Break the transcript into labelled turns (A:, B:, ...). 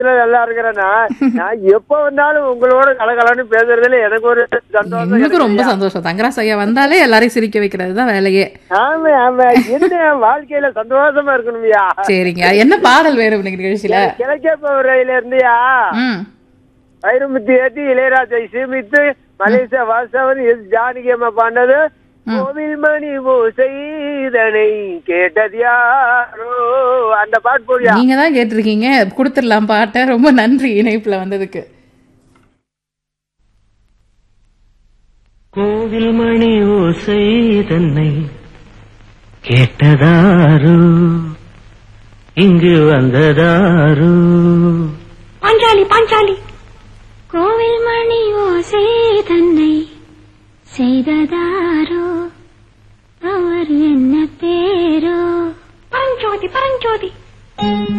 A: நல்லா இருக்கிறேன்னா நான் எப்ப வந்தாலும் உங்களோட கலகலன்னு பேசுறதுல எனக்கு ஒரு சந்தோஷம்
B: எங்களுக்கும் ரொம்ப
A: கிடைக்குதுய்யா.
B: சந்தோஷம் தங்கராஜ் ஐயா வந்தாலே எல்லாரையும் சிரிக்க வைக்கிறது தான் வேலையே
A: ஆமா ஆமா என்ன வாழ்க்கையில சந்தோஷமா இருக்கணும்யா
B: சரிங்க என்ன பாடல் வேணும் இன்னைக்கு நிகழ்ச்சியில
A: கிழக்கே போறையில இருந்தியா
B: ம்
A: வைரமுத்தி ஏத்தி இளையராஜை சீமித்து மலேசியா வாசவன் எஸ் ஜானகி அம்மா பாண்டது கோவில் மணி ஓசைதனை கேட்டது யாரோ அந்த பாட்டு போடியா
B: நீங்க தான் கேட்டிருக்கீங்க கொடுத்துடலாம் பாட்டை ரொம்ப நன்றி இணைப்புல வந்ததுக்கு
C: கோவில் மணி ஓசை தன்னை கேட்டதாரு இங்கு வந்ததாரு
D: பாஞ்சாலி பாஞ்சாலி கோவில் மணி ஓசை தன்னை செய்ததாரோ அவர் என்ன பேரோ பரஞ்சோதி பரஞ்சோதி